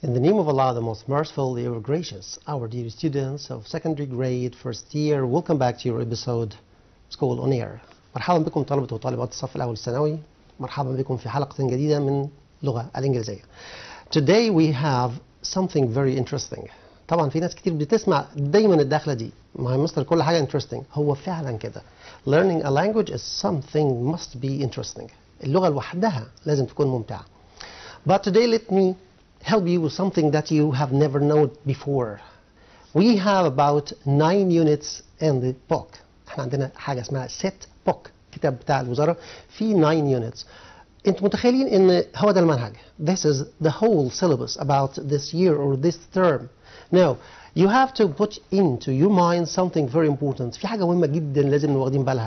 In the name of Allah, the most merciful, the ever gracious, our dear students of secondary grade, first year, welcome back to your episode School on Air. مرحبا بكم طلبة وطالبات الصف الأول الثانوي. مرحبا بكم في حلقة جديدة من لغة الإنجليزية. Today we have something very interesting. طبعا في ناس كتير بتسمع دايما الدخلة دي. ما هي مستر كل حاجة interesting. هو فعلا كده. Learning a language is something must be interesting. اللغة لوحدها لازم تكون ممتعة. But today let me help you with something that you have never known before. We have about nine units in the book. احنا عندنا حاجة اسمها set book كتاب بتاع الوزارة في 9 units. انتوا متخيلين ان هو ده المنهج. This is the whole syllabus about this year or this term. Now, you have to put into your mind something very important. في حاجة مهمة جدا لازم نبقى واخدين بالها.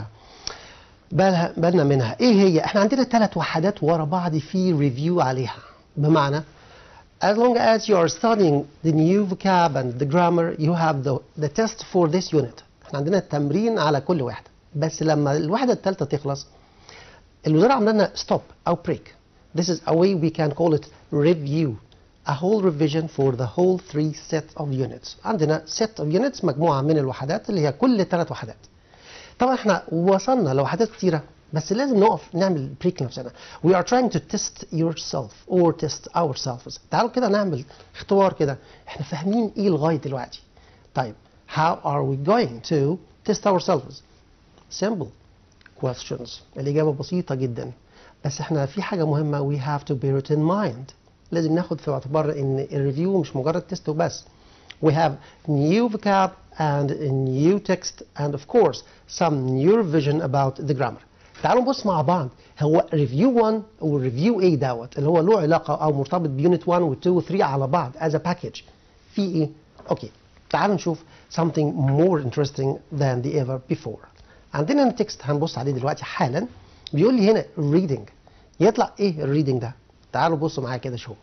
بالها بالنا منها. ايه هي؟ احنا عندنا ثلاث وحدات ورا بعض في ريفيو عليها. بمعنى as long as you are studying the new vocab and the grammar, you have the, the test for this unit. احنا عندنا التمرين على كل واحدة. بس لما الوحدة الثالثة تخلص الوزارة عاملة لنا stop أو break. This is a way we can call it review. A whole revision for the whole three sets of units. عندنا set of units مجموعة من الوحدات اللي هي كل ثلاث وحدات. طبعا احنا وصلنا لوحدات كتيرة بس لازم نقف نعمل بريك لنفسنا. We are trying to test yourself or test ourselves. تعالوا كده نعمل اختبار كده. احنا فاهمين ايه لغاية دلوقتي. طيب how are we going to test ourselves? Simple questions. الإجابة بسيطة جدا. بس احنا في حاجة مهمة we have to bear it in mind. لازم ناخد في اعتبار ان الريفيو مش مجرد تيست وبس. We have new vocab and a new text and of course some new revision about the grammar. تعالوا نبص مع بعض هو ريفيو 1 وريفيو ايه دوت اللي هو له علاقة او مرتبط بيونت 1 و 2 و 3 على بعض as a package. في ايه؟ اوكي. تعالوا نشوف something more interesting than the ever before. عندنا التكست هنبص عليه دلوقتي حالا بيقول لي هنا reading يطلع ايه الريدنج ده؟ تعالوا بصوا معايا كده شوف.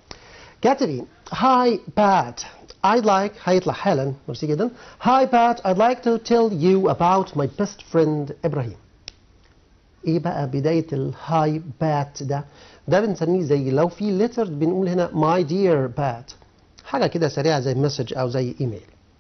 كاترين هاي بات I'd like هيطلع حالا ميرسي جدا Hi Pat I'd like to tell you about my best friend إبراهيم ايه بقى بداية الهاي بات ده ده بنسميه زي لو في ليتر بنقول هنا my dear Pat حاجة كده سريعة زي مسج أو زي إيميل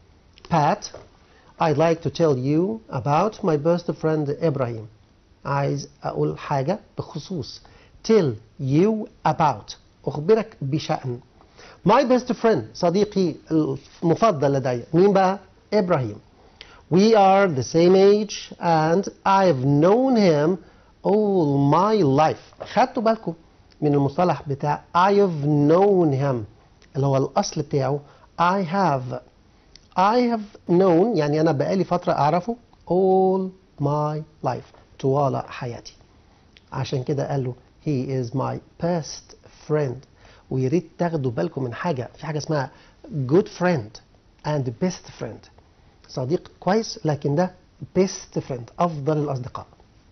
Pat I'd like to tell you about my best friend إبراهيم عايز أقول حاجة بخصوص tell you about أخبرك بشأن my best friend صديقي المفضل لدي مين بقى؟ إبراهيم We are the same age and I've known him all my life خدتوا بالكم من المصطلح بتاع I've known him اللي هو الأصل بتاعه I have I have known يعني أنا بقالي فترة أعرفه all my life طوال حياتي عشان كده قال له he is my best friend ويا ريت تاخدوا بالكم من حاجة في حاجة اسمها good friend and best friend صديق كويس لكن ده best friend أفضل الأصدقاء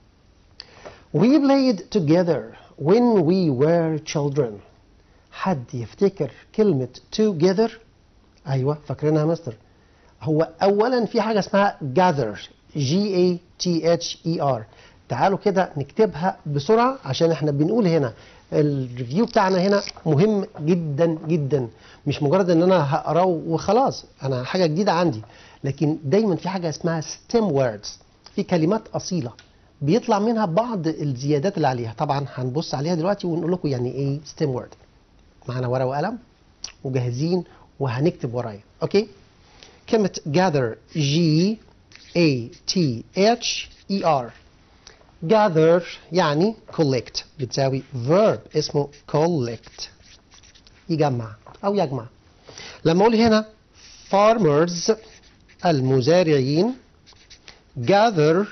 We played together when we were children حد يفتكر كلمة together أيوة فاكرينها يا مستر هو أولا في حاجة اسمها gather G A T H E R تعالوا كده نكتبها بسرعة عشان احنا بنقول هنا الريفيو بتاعنا هنا مهم جدا جدا مش مجرد ان انا هقراه وخلاص انا حاجة جديدة عندي لكن دايما في حاجة اسمها stem words في كلمات أصيلة بيطلع منها بعض الزيادات اللي عليها طبعا هنبص عليها دلوقتي ونقول لكم يعني ايه stem word معانا ورقة وقلم وجاهزين وهنكتب ورايا اوكي كلمة gather G A T H E R gather يعني collect بتساوي verb اسمه collect يجمع أو يجمع لما أقول هنا farmers المزارعين gather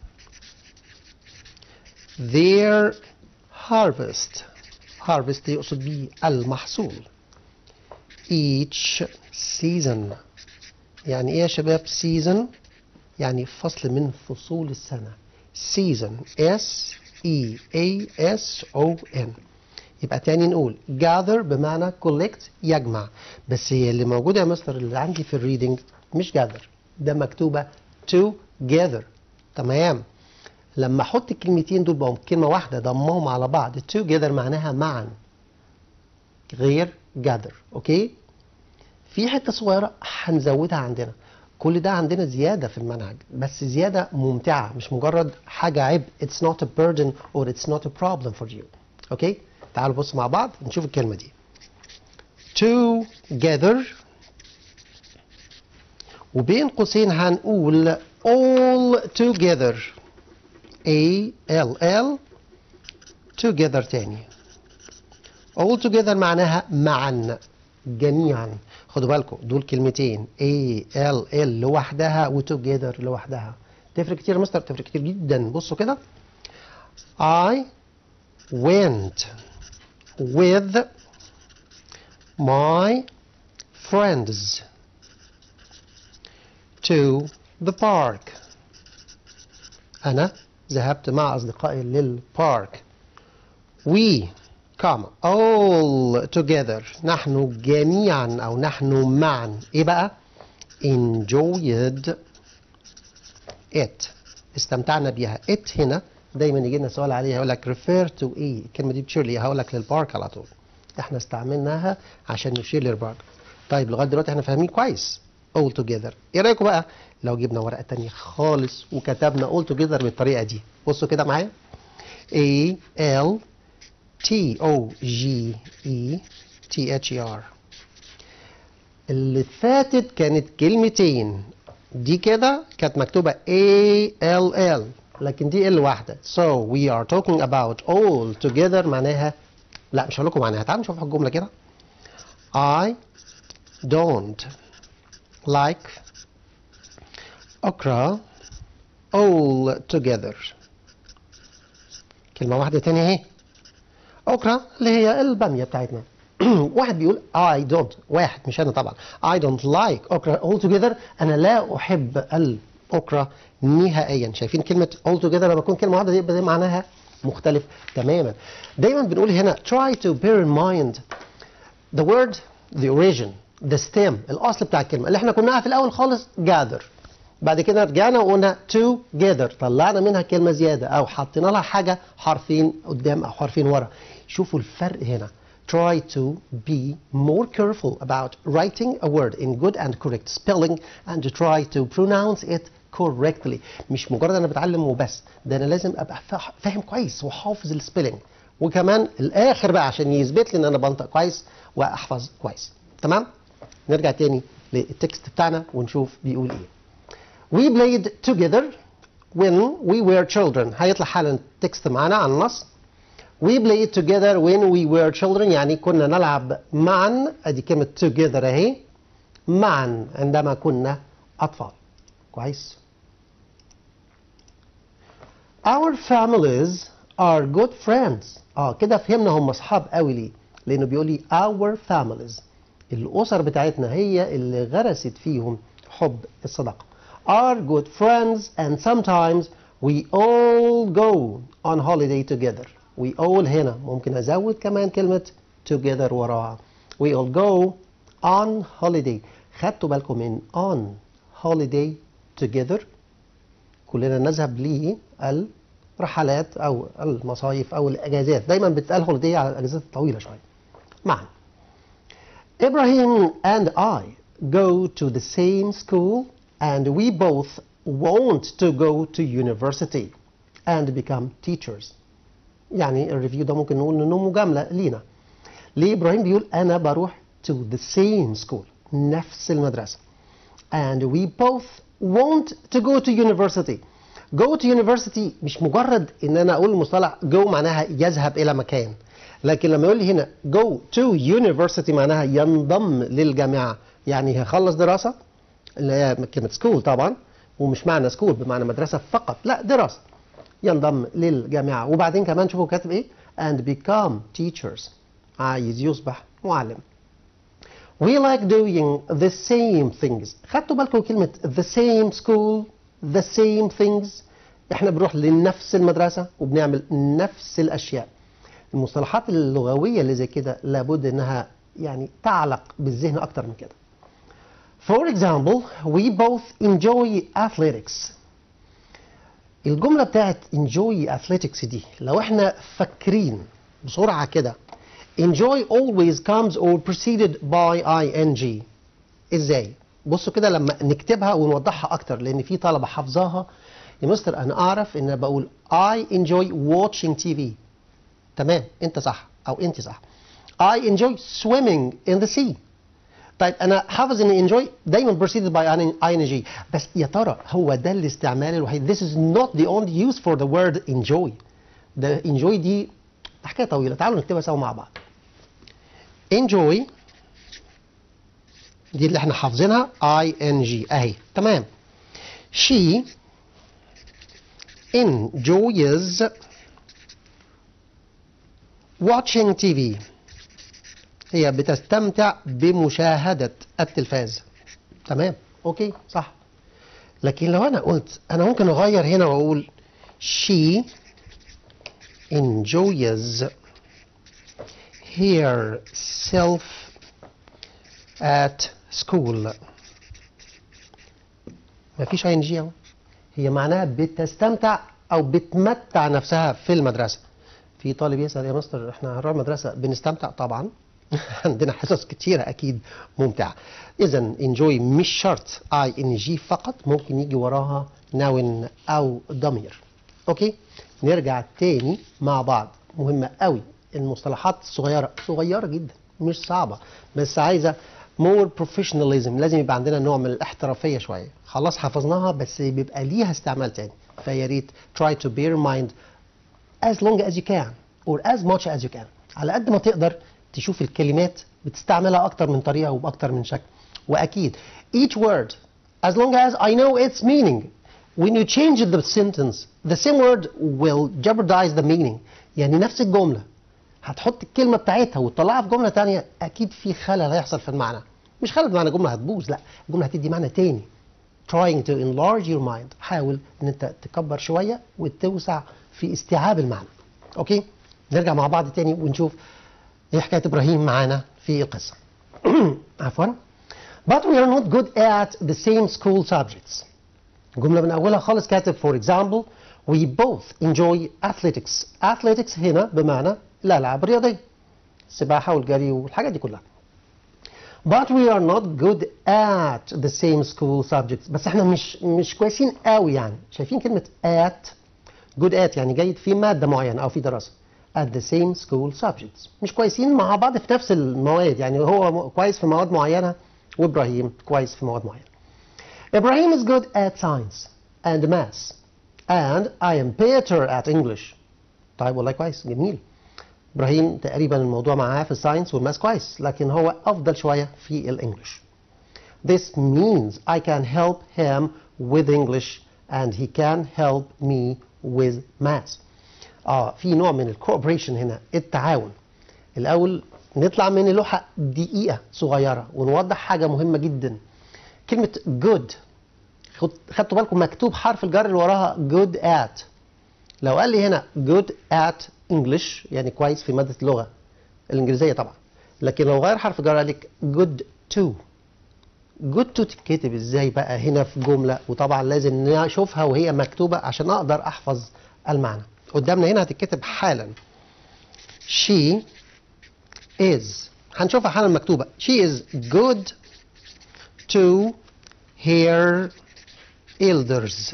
their harvest harvest يقصد به المحصول each season يعني ايه يا شباب season يعني فصل من فصول السنة season S E A S O N يبقى تاني نقول gather بمعنى collect يجمع بس هي اللي موجودة يا مستر اللي عندي في الريدنج مش gather ده مكتوبة together تمام لما احط الكلمتين دول بقوا كلمة واحدة ضمهم على بعض together معناها معا غير together اوكي في حته صغيره هنزودها عندنا كل ده عندنا زياده في المنهج بس زياده ممتعه مش مجرد حاجه عيب it's not a burden or it's not a problem for you اوكي تعالوا بص مع بعض نشوف الكلمه دي together وبين قوسين هنقول all together A L L together تاني all together معناها معا جميعا خدوا بالكم دول كلمتين A L L لوحدها و together لوحدها تفرق كتير يا مستر تفرق كتير جدا بصوا كده I went with my friends to the park أنا ذهبت مع أصدقائي للبارك we come all together نحن جميعا أو نحن معا إيه بقى enjoyed it استمتعنا بيها it هنا دايما يجي لنا سؤال عليها يقول لك refer to ايه الكلمه دي بتشير ليه هقول لك للبارك على طول احنا استعملناها عشان نشير للبارك طيب لغايه دلوقتي احنا فاهمين كويس all together ايه رايكم بقى لو جبنا ورقه تانية خالص وكتبنا all together بالطريقه دي بصوا كده معايا A L T O G E T H E R اللي فاتت كانت كلمتين دي كده كانت مكتوبة A L L لكن دي ال واحدة so we are talking about all together معناها لا مش هقول لكم معناها تعالوا نشوف الجملة كده I don't like okra all together كلمة واحدة تانية اهي okra اللي هي البامية بتاعتنا واحد بيقول I don't واحد مش أنا طبعا I don't like okra all together أنا لا أحب الأوكرا نهائيا شايفين كلمة all together لما تكون كلمة واحدة دي يبقى معناها مختلف تماما دايما بنقول هنا try to bear in mind the word the origin the stem الأصل بتاع الكلمة اللي احنا كنا في الأول خالص gather بعد كده رجعنا وقلنا together طلعنا منها كلمة زيادة أو حطينا لها حاجة حرفين قدام أو حرفين ورا شوفوا الفرق هنا try to be more careful about writing a word in good and correct spelling and to try to pronounce it correctly مش مجرد انا بتعلم وبس ده انا لازم ابقى فا- فاهم كويس وحافظ السبيلنج وكمان الاخر بقى عشان يثبت لي ان انا بنطق كويس واحفظ كويس تمام نرجع تاني للتكست بتاعنا ونشوف بيقول ايه We played together when we were children هيطلع حالا تكست معانا عن النص We played together when we were children يعني كنا نلعب معا ادي كلمة together اهي معا عندما كنا أطفال كويس Our families are good friends اه كده فهمنا هم اصحاب قوي ليه لانه بيقول لي our families الاسر بتاعتنا هي اللي غرست فيهم حب الصداقه are good friends and sometimes we all go on holiday together we all هنا ممكن ازود كمان كلمه together وراها we all go on holiday خدتوا بالكم من on holiday together كلنا نذهب للرحلات او المصايف او الاجازات دايما بتتقال هوليدي على الاجازات الطويله شويه معا Ibrahim and I go to the same school and we both want to go to university and become teachers يعني الريفيو ده ممكن نقول انه مجامله لينا ليه ابراهيم بيقول انا بروح to the same school نفس المدرسه and we both want to go to university go to university مش مجرد ان انا اقول المصطلح go معناها يذهب الى مكان لكن لما يقول لي هنا go to university معناها ينضم للجامعه يعني هيخلص دراسه اللي هي كلمه school طبعا ومش معنى school بمعنى مدرسه فقط لا دراسه ينضم للجامعه وبعدين كمان شوفوا كاتب ايه and become teachers عايز يصبح معلم We like doing the same things. خدتوا بالكم كلمة the same school, the same things. احنا بنروح لنفس المدرسة وبنعمل نفس الأشياء. المصطلحات اللغوية اللي زي كده لابد انها يعني تعلق بالذهن أكتر من كده. For example, we both enjoy athletics. الجملة بتاعت enjoy athletics دي لو احنا فاكرين بسرعة كده enjoy always comes or preceded by ing ازاي بصوا كده لما نكتبها ونوضحها اكتر لان في طلبه حافظاها يا مستر انا اعرف ان أنا بقول I enjoy watching TV تمام انت صح او انت صح I enjoy swimming in the sea طيب انا حافظ ان enjoy دايما preceded by ing بس يا ترى هو ده الاستعمال الوحيد this is not the only use for the word enjoy ده enjoy دي حكايه طويله تعالوا نكتبها سوا مع بعض enjoy دي اللي احنا حافظينها ing اهي تمام she enjoys watching TV هي بتستمتع بمشاهدة التلفاز تمام اوكي صح لكن لو انا قلت انا ممكن اغير هنا واقول she enjoys herself at school مفيش اي ان جي اهو هي معناها بتستمتع او بتمتع نفسها في المدرسه في طالب يسال يا مستر احنا هنروح المدرسه بنستمتع طبعا عندنا حصص كتيره اكيد ممتعه اذا انجوي مش شرط اي ان جي فقط ممكن يجي وراها نون او ضمير اوكي نرجع تاني مع بعض مهمه قوي المصطلحات الصغيره صغيره جدا مش صعبه بس عايزه مور بروفيشناليزم لازم يبقى عندنا نوع من الاحترافيه شويه خلاص حفظناها بس بيبقى ليها استعمال تاني فيا ريت try to bear in mind as long as you can or as much as you can على قد ما تقدر تشوف الكلمات بتستعملها اكتر من طريقه وباكتر من شكل واكيد each word as long as I know its meaning when you change the sentence the same word will jeopardize the meaning يعني نفس الجمله هتحط الكلمه بتاعتها وتطلعها في جمله تانية اكيد في خلل هيحصل في المعنى مش خلل بمعنى جمله هتبوظ لا الجمله هتدي معنى تاني trying to enlarge your mind حاول ان انت تكبر شويه وتوسع في استيعاب المعنى اوكي نرجع مع بعض تاني ونشوف ايه حكايه ابراهيم معانا في القصه عفوا but we are not good at the same school subjects جمله من اولها خالص كاتب for example we both enjoy athletics athletics هنا بمعنى الالعاب الرياضيه السباحه والجري والحاجات دي كلها but we are not good at the same school subjects بس احنا مش مش كويسين قوي يعني شايفين كلمه at good at يعني جيد في ماده معينه او في دراسه at the same school subjects مش كويسين مع بعض في نفس المواد يعني هو م- كويس في مواد معينه وابراهيم كويس في مواد معينه Ibrahim is good at science and maths and I am better at English طيب والله كويس جميل ابراهيم تقريبا الموضوع معاه في الساينس والماس كويس لكن هو افضل شويه في الانجليش This means I can help him with English and he can help me with maths. اه في نوع من الكوبريشن هنا التعاون. الاول نطلع من اللوحه دقيقه صغيره ونوضح حاجه مهمه جدا. كلمه good خد- خدتوا بالكم مكتوب حرف الجر اللي وراها good at. لو قال لي هنا good at English يعني كويس في ماده اللغه الانجليزيه طبعا. لكن لو غير حرف الجر قال لك good to جود تو تتكتب ازاي بقى هنا في جمله وطبعا لازم نشوفها وهي مكتوبه عشان اقدر احفظ المعنى قدامنا هنا هتتكتب حالا she is هنشوفها حالا مكتوبه she is good to her elders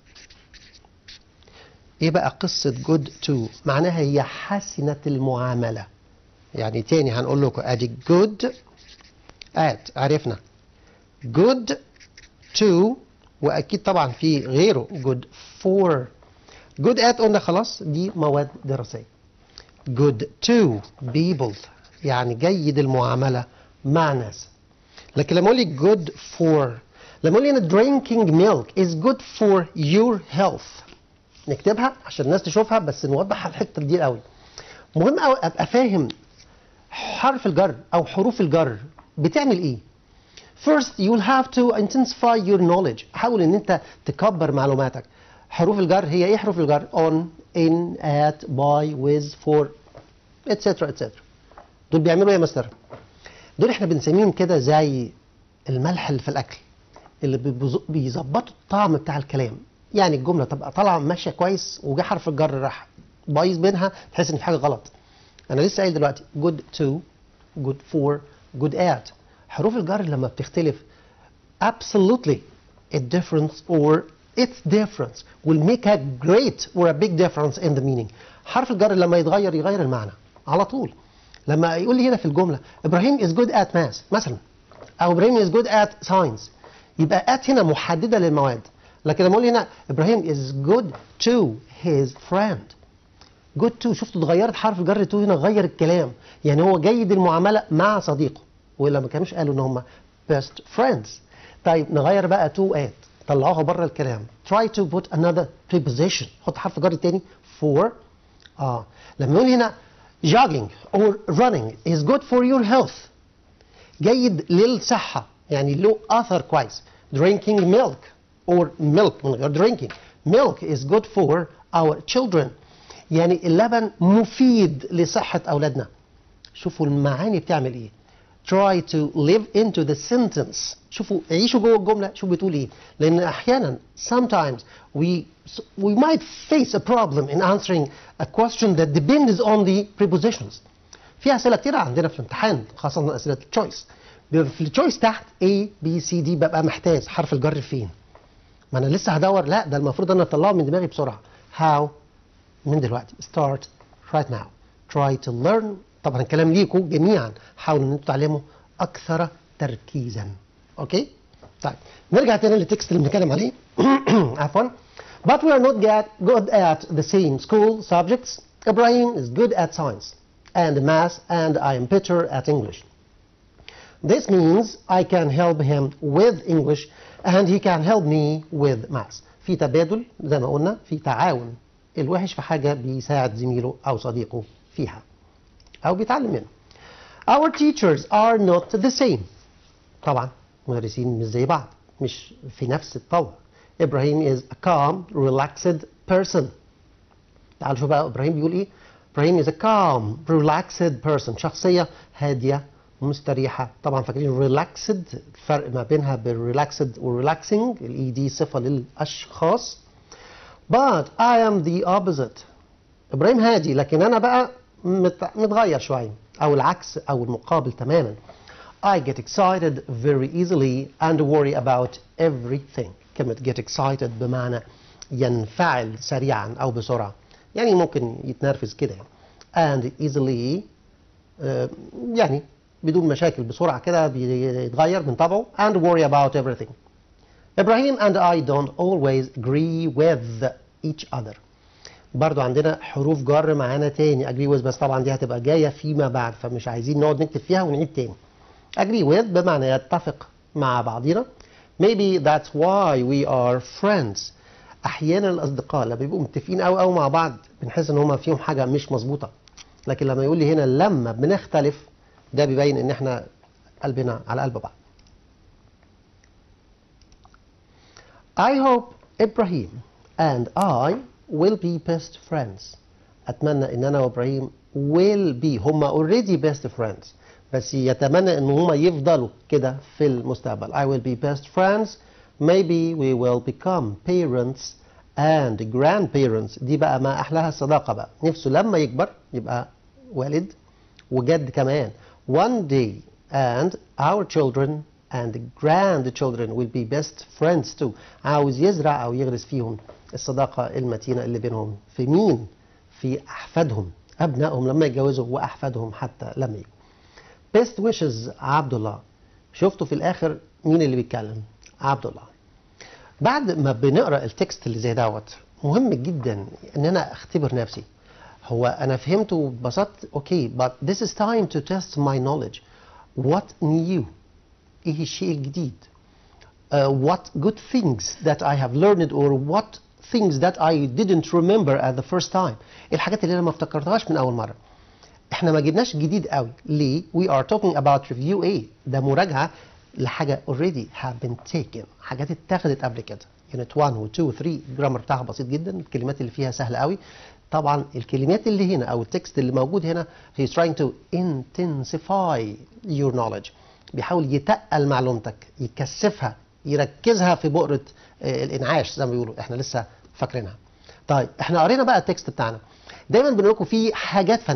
ايه بقى قصه good to معناها هي حسنه المعامله يعني تاني هنقول لكم ادي good at عرفنا good to واكيد طبعا في غيره good for good at قلنا خلاص دي مواد دراسيه good to people يعني جيد المعامله مع ناس لكن لما اقول لي good for لما اقول لي ان drinking milk is good for your health نكتبها عشان الناس تشوفها بس نوضح الحته دي قوي مهم قوي ابقى فاهم حرف الجر او حروف الجر بتعمل ايه First you'll have to intensify your knowledge حاول ان انت تكبر معلوماتك حروف الجر هي ايه حروف الجر on in at by with for etc etc دول بيعملوا ايه يا مستر دول احنا بنسميهم كده زي الملح اللي في الاكل اللي بيبظ- بيظبطوا الطعم بتاع الكلام يعني الجمله تبقى طالعه ماشيه كويس وجه حرف الجر راح بايظ بينها تحس ان في حاجه غلط انا لسه قايل دلوقتي good to good for good at حروف الجر لما بتختلف absolutely a difference or its difference will make a great or a big difference in the meaning حرف الجر لما يتغير يغير المعنى على طول لما يقول لي هنا في الجملة إبراهيم is good at math مثلا أو إبراهيم is good at science يبقى at هنا محددة للمواد لكن لما أقول هنا إبراهيم is good to his friend good to شفتوا اتغيرت حرف الجر to هنا غير الكلام يعني هو جيد المعاملة مع صديقه ولا ما كانوش قالوا ان هم best friends طيب نغير بقى to at طلعوها بره الكلام try to put another preposition حط حرف جر تاني for اه لما نقول هنا jogging or running is good for your health جيد للصحة يعني له أثر كويس drinking milk or milk من غير drinking milk is good for our children يعني اللبن مفيد لصحة أولادنا شوفوا المعاني بتعمل إيه try to live into the sentence شوفوا عيشوا جوه الجملة شوفوا بتقول إيه لأن أحيانا sometimes we we might face a problem in answering a question that depends on the prepositions في أسئلة كتير عندنا في الامتحان خاصة أسئلة التشويس في التشويس تحت A B C D ببقى محتاج حرف الجر فين ما أنا لسه هدور لا ده المفروض أنا أطلعه من دماغي بسرعة how من دلوقتي start right now try to learn طبعا الكلام ليكم جميعا حاولوا ان انتوا تعلموا اكثر تركيزا اوكي طيب نرجع تاني للتكست اللي بنتكلم عليه عفوا but we are not get good at the same school subjects Ibrahim is good at science and math and I am better at English this means I can help him with English and he can help me with math في تبادل زي ما قلنا في تعاون الوحش في حاجة بيساعد زميله أو صديقه فيها أو بيتعلم منه. Our teachers are not the same. طبعا مدرسين مش زي بعض مش في نفس الطور. إبراهيم is a calm, relaxed person. تعالوا شوف بقى إبراهيم بيقول إيه؟ إبراهيم is a calm, relaxed person. شخصية هادية مستريحة. طبعا فاكرين relaxed الفرق ما بينها بالrelaxed والrelaxing الإي دي صفة للأشخاص. But I am the opposite. إبراهيم هادي لكن أنا بقى متغير شوية أو العكس أو المقابل تماما I get excited very easily and worry about everything كلمة get excited بمعنى ينفعل سريعا أو بسرعة يعني ممكن يتنرفز كده and easily uh, يعني بدون مشاكل بسرعة كده بيتغير من طبعه and worry about everything إبراهيم and I don't always agree with each other برضو عندنا حروف جر معانا تاني agree with بس طبعا دي هتبقى جايه فيما بعد فمش عايزين نقعد نكتب فيها ونعيد تاني agree with بمعنى يتفق مع بعضنا maybe that's why we are friends احيانا الاصدقاء لما بيبقوا متفقين قوي قوي مع بعض بنحس ان هما فيهم حاجه مش مظبوطه لكن لما يقول لي هنا لما بنختلف ده بيبين ان احنا قلبنا على قلب بعض I hope Ibrahim and I will be best friends اتمنى ان انا وابراهيم will be هما already best friends بس يتمنى ان هما يفضلوا كده في المستقبل I will be best friends maybe we will become parents and grandparents دي بقى ما احلاها الصداقه بقى نفسه لما يكبر يبقى والد وجد كمان one day and our children and grandchildren will be best friends too عاوز يزرع او يغرس فيهم الصداقة المتينة اللي بينهم في مين؟ في أحفادهم أبنائهم لما يتجوزوا وأحفادهم حتى لما يجوا. best wishes عبد الله شفتوا في الآخر مين اللي بيتكلم؟ عبد الله. بعد ما بنقرا التكست اللي زي دوت مهم جدا ان انا اختبر نفسي هو انا فهمت وبسطت اوكي but this is time to test my knowledge what new ايه الشيء الجديد uh, what good things that I have learned or what things that I didn't remember at the first time الحاجات اللي انا ما افتكرتهاش من اول مره احنا ما جبناش جديد قوي ليه we are talking about review A ده مراجعه لحاجه already have been taken حاجات اتاخدت قبل كده unit 1 و 2 و 3 الجرامر بتاعها بسيط جدا الكلمات اللي فيها سهله قوي طبعا الكلمات اللي هنا او التكست اللي موجود هنا he is trying to intensify your knowledge بيحاول يتقل معلومتك يكثفها يركزها في بؤره الانعاش زي ما بيقولوا احنا لسه فاكرينها طيب احنا قرينا بقى التكست بتاعنا دايما بنقول لكم في حاجات فنيه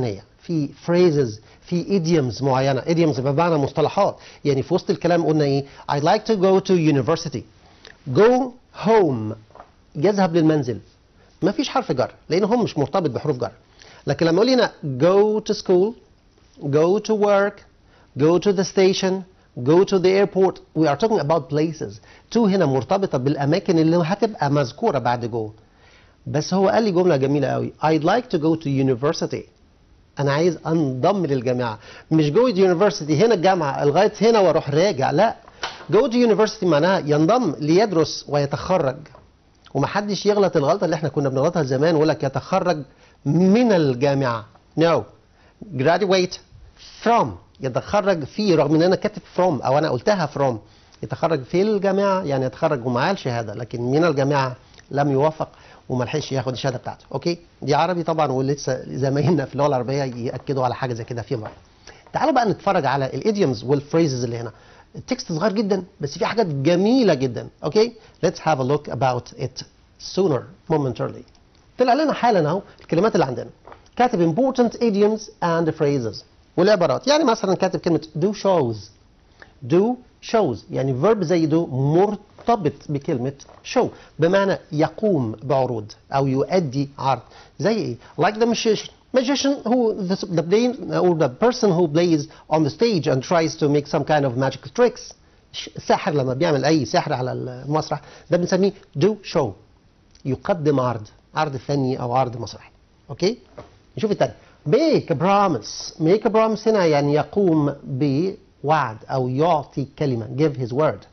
في phrases في idioms معينه idioms بمعنى مصطلحات يعني في وسط الكلام قلنا ايه I'd like to go to university go home يذهب للمنزل ما فيش حرف جر لان هم مش مرتبط بحروف جر لكن لما اقول هنا go to school go to work go to the station go to the airport we are talking about places to هنا مرتبطة بالأماكن اللي هتبقى مذكورة بعد go بس هو قال لي جملة جميلة قوي I'd like to go to university أنا عايز أنضم للجامعة مش go to university هنا الجامعة لغاية هنا وأروح راجع لا go to university معناها ينضم ليدرس ويتخرج ومحدش يغلط الغلطة اللي احنا كنا بنغلطها زمان ويقول لك يتخرج من الجامعة no graduate from يتخرج فيه رغم ان انا كاتب from او انا قلتها from يتخرج في الجامعه يعني يتخرج ومعاه الشهاده لكن من الجامعه لم يوفق وما لحقش ياخد الشهاده بتاعته اوكي دي عربي طبعا ولسه زمايلنا في اللغه العربيه ياكدوا على حاجه زي كده في مره تعالوا بقى نتفرج على الايديومز والفريزز اللي هنا التكست صغير جدا بس في حاجات جميله جدا اوكي let's have a look about it sooner momentarily طلع لنا حالا اهو الكلمات اللي عندنا كاتب important idioms and phrases والعبارات يعني مثلا كاتب كلمة do shows do shows يعني verb زي do مرتبط بكلمة show بمعنى يقوم بعروض أو يؤدي عرض زي إيه like the magician magician who the, the play, or the person who plays on the stage and tries to make some kind of magical tricks الساحر لما بيعمل أي سحر على المسرح ده بنسميه do show يقدم عرض عرض فني أو عرض مسرحي أوكي نشوف التاني make a promise make a promise هنا يعني يقوم بوعد أو يعطي كلمة give his word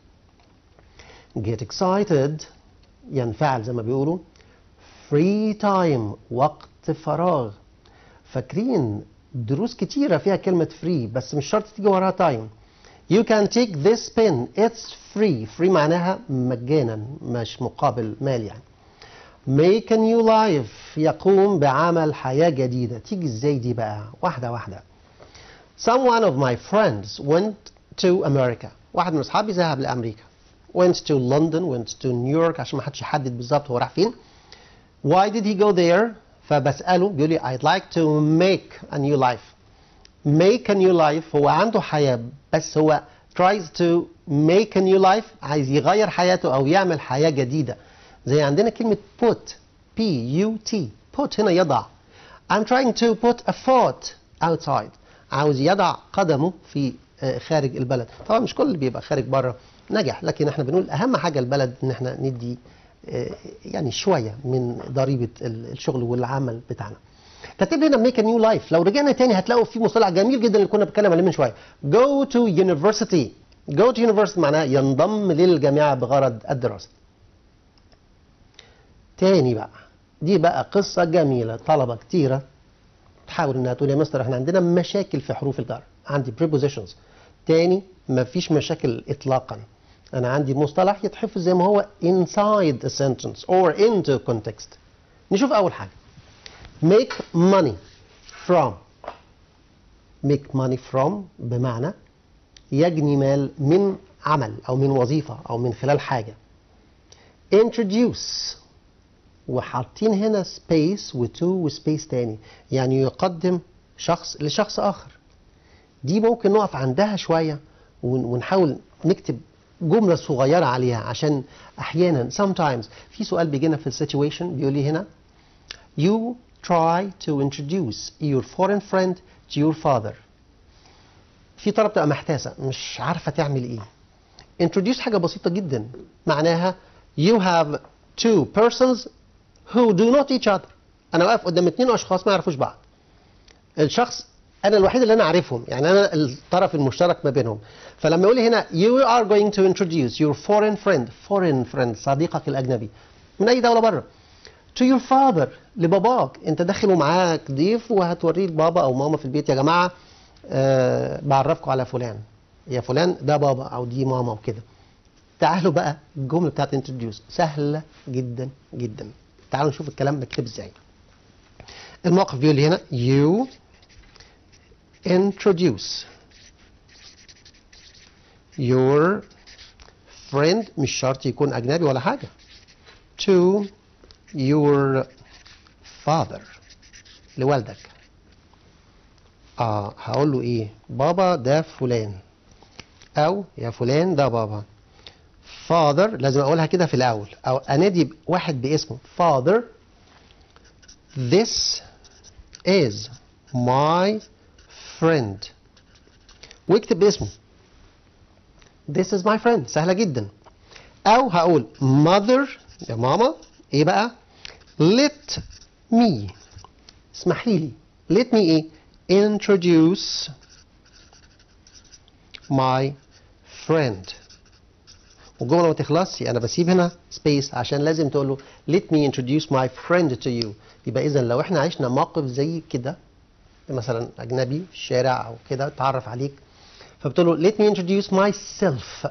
get excited ينفعل زي ما بيقولوا free time وقت فراغ فاكرين دروس كتيرة فيها كلمة free بس مش شرط تيجي وراها time you can take this pen it's free free معناها مجانا مش مقابل مال يعني make a new life يقوم بعمل حياة جديدة تيجي ازاي دي بقى واحدة واحدة someone of my friends went to America واحد من اصحابي ذهب لأمريكا went to London went to New York عشان ما حدش يحدد بالظبط هو راح فين why did he go there فبسأله بيقول لي I'd like to make a new life make a new life هو عنده حياة بس هو tries to make a new life عايز يغير حياته أو يعمل حياة جديدة زي عندنا كلمة put P U T put هنا يضع I'm trying to put a foot outside عاوز يضع قدمه في خارج البلد طبعا مش كل اللي بيبقى خارج بره نجح لكن احنا بنقول اهم حاجة البلد ان احنا ندي يعني شوية من ضريبة الشغل والعمل بتاعنا كاتب هنا ميك نيو لايف لو رجعنا تاني هتلاقوا في مصطلح جميل جدا اللي كنا بنتكلم عليه من شويه جو تو يونيفرسيتي جو تو يونيفرسيتي معناها ينضم للجامعه بغرض الدراسه تاني بقى دي بقى قصة جميلة طلبة كتيرة تحاول انها تقول يا مستر احنا عندنا مشاكل في حروف الجر عندي prepositions تاني مفيش مشاكل اطلاقا انا عندي مصطلح يتحفظ زي ما هو inside a sentence or into context نشوف اول حاجة make money from make money from بمعنى يجني مال من عمل او من وظيفة او من خلال حاجة introduce وحاطين هنا سبيس وتو وسبيس تاني يعني يقدم شخص لشخص اخر دي ممكن نقف عندها شوية ونحاول نكتب جملة صغيرة عليها عشان احيانا sometimes في سؤال بيجينا في السيتويشن بيقول لي هنا you try to introduce your foreign friend to your father في طلبة تبقى محتاسة مش عارفة تعمل ايه introduce حاجة بسيطة جدا معناها you have two persons who do not each other انا واقف قدام اتنين اشخاص ما يعرفوش بعض الشخص انا الوحيد اللي انا عارفهم يعني انا الطرف المشترك ما بينهم فلما يقول لي هنا you are going to introduce your foreign friend foreign friend صديقك الاجنبي من اي دوله بره to your father لباباك انت داخل ومعاك ضيف وهتوريه لبابا او ماما في البيت يا جماعه أه بعرفكم على فلان يا فلان ده بابا او دي ماما وكده تعالوا بقى الجمله بتاعت introduce سهله جدا جدا تعالوا نشوف الكلام مكتوب ازاي الموقف بيقول لي هنا you introduce your friend مش شرط يكون أجنبي ولا حاجة to your father لوالدك اه هقول له ايه بابا ده فلان او يا فلان ده بابا father لازم اقولها كده في الاول او انادي واحد باسمه father this is my friend واكتب باسمه this is my friend سهلة جدا او هقول mother يا ماما ايه بقى let me اسمحي لي let me ايه introduce my friend والجمله ما تخلصش انا بسيب هنا سبيس عشان لازم تقول له let me introduce my friend to you يبقى اذا لو احنا عشنا موقف زي كده مثلا اجنبي في الشارع او كده اتعرف عليك فبتقول له let me introduce myself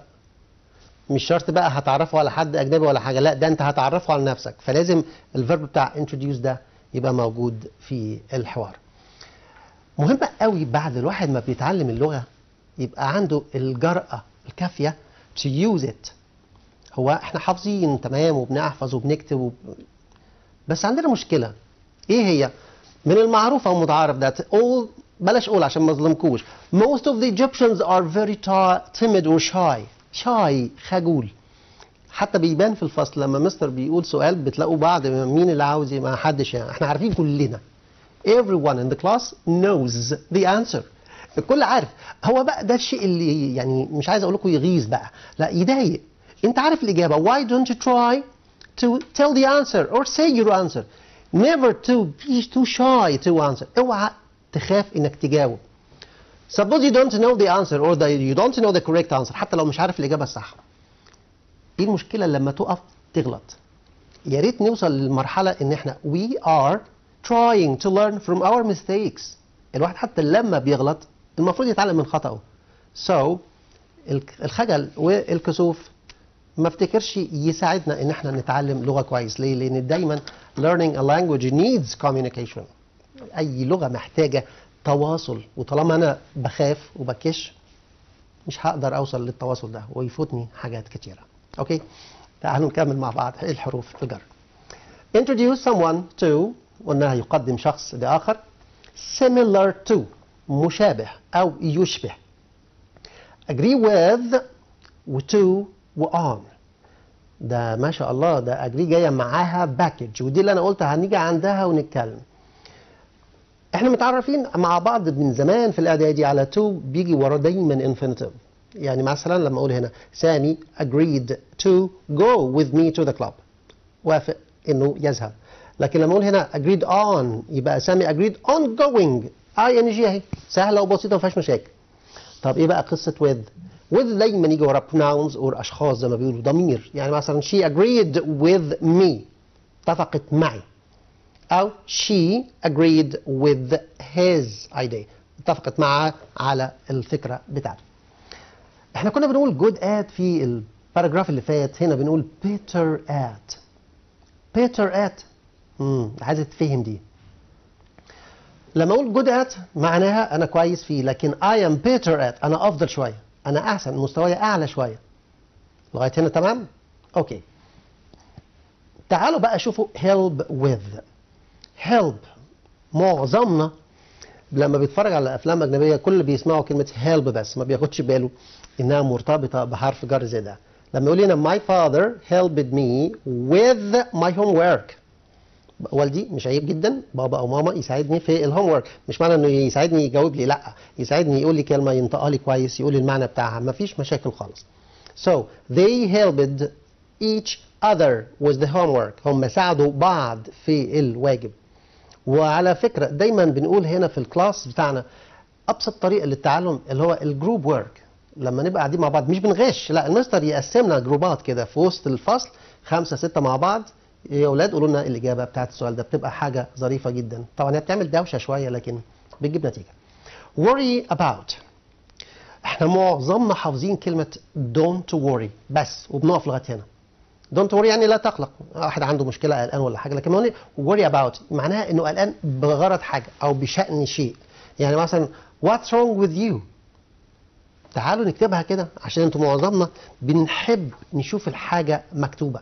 مش شرط بقى هتعرفه على حد اجنبي ولا حاجه لا ده انت هتعرفه على نفسك فلازم الفيرب بتاع introduce ده يبقى موجود في الحوار مهم قوي بعد الواحد ما بيتعلم اللغه يبقى عنده الجرأه الكافيه to use it هو احنا حافظين تمام وبنحفظ وبنكتب وب... بس عندنا مشكله ايه هي من المعروف او المتعارف ده all بلاش all عشان ما اظلمكوش most of the Egyptians are very timid or shy shy خجول حتى بيبان في الفصل لما مستر بيقول سؤال بتلاقوا بعض مين اللي عاوز ما حدش يعني احنا عارفين كلنا everyone in the class knows the answer الكل عارف هو بقى ده الشيء اللي يعني مش عايز اقول لكم يغيظ بقى لا يضايق انت عارف الاجابه why don't you try to tell the answer or say your answer never to be too shy to answer اوعى تخاف انك تجاوب suppose you don't know the answer or the, you don't know the correct answer حتى لو مش عارف الاجابه الصح ايه المشكله لما تقف تغلط يا ريت نوصل للمرحله ان احنا we are trying to learn from our mistakes الواحد حتى لما بيغلط المفروض يتعلم من خطأه so الخجل والكسوف ما افتكرش يساعدنا ان احنا نتعلم لغه كويس ليه لان دايما learning a language needs communication اي لغه محتاجه تواصل وطالما انا بخاف وبكش مش هقدر اوصل للتواصل ده ويفوتني حاجات كتيره اوكي تعالوا نكمل مع بعض الحروف الجر introduce someone to قلنا يقدم شخص لاخر similar to مشابه أو يشبه agree with و to و on ده ما شاء الله ده agree جاية معاها باكج ودي اللي أنا قلت هنيجي عندها ونتكلم احنا متعرفين مع بعض من زمان في الإعدادي على to بيجي ورا دايما infinitive يعني مثلا لما أقول هنا سامي agreed to go with me to the club وافق إنه يذهب لكن لما أقول هنا agreed on يبقى سامي agreed on going اي ان جي اهي سهله وبسيطه ما فيهاش مشاكل طب ايه بقى قصه with with دايما يجي ورا pronouns or اشخاص زي ما بيقولوا ضمير يعني مثلا she agreed with me اتفقت معي او she agreed with his idea اتفقت معاه على الفكره بتاعته احنا كنا بنقول good at في الباراجراف اللي فات هنا بنقول better at better at امم عايزه تفهم دي لما اقول جود ات معناها انا كويس فيه لكن I am better at انا افضل شويه انا احسن مستواي اعلى شويه لغايه هنا تمام اوكي تعالوا بقى شوفوا help with help معظمنا لما بيتفرج على افلام اجنبيه كل اللي بيسمعوا كلمه help بس ما بياخدش باله انها مرتبطه بحرف جر زي ده لما يقول لنا my father helped me with my homework والدي مش عيب جدا بابا او ماما يساعدني في الهوم ورك مش معنى انه يساعدني يجاوب لي لا يساعدني يقول لي كلمه ينطقها لي كويس يقول لي المعنى بتاعها ما فيش مشاكل خالص so they helped each other with the homework هم ساعدوا بعض في الواجب وعلى فكره دايما بنقول هنا في الكلاس بتاعنا ابسط طريقه للتعلم اللي هو الجروب ورك لما نبقى قاعدين مع بعض مش بنغش لا المستر يقسمنا جروبات كده في وسط الفصل خمسه سته مع بعض يا اولاد قولوا لنا الاجابه بتاعت السؤال ده بتبقى حاجه ظريفه جدا طبعا هي بتعمل دوشه شويه لكن بتجيب نتيجه worry about احنا معظمنا حافظين كلمه don't worry بس وبنقف لغايه هنا don't worry يعني لا تقلق واحد عنده مشكله قلقان ولا حاجه لكن worry about معناها انه قلقان بغرض حاجه او بشان شيء يعني مثلا what's wrong with you تعالوا نكتبها كده عشان انتوا معظمنا بنحب نشوف الحاجه مكتوبه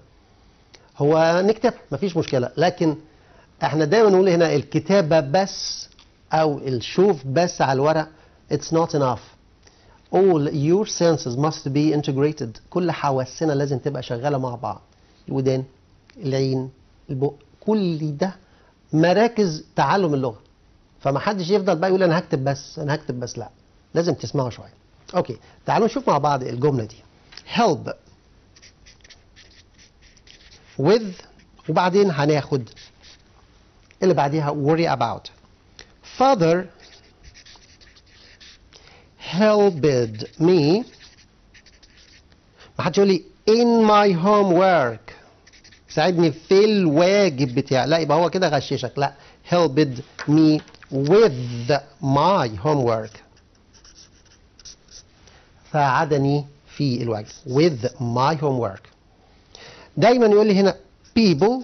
هو نكتب مفيش مشكلة لكن احنا دايما نقول هنا الكتابة بس او الشوف بس على الورق it's not enough all your senses must be integrated كل حواسنا لازم تبقى شغالة مع بعض الودان العين البق كل ده مراكز تعلم اللغة فما حدش يفضل بقى يقول انا هكتب بس انا هكتب بس لا لازم تسمعوا شوية اوكي تعالوا نشوف مع بعض الجملة دي help with وبعدين هناخد اللي بعديها worry about father helped me ما حدش يقول لي in my homework ساعدني في الواجب بتاعي لا يبقى هو كده غششك لا helped me with my homework ساعدني في الواجب with my homework دايما يقول لي هنا people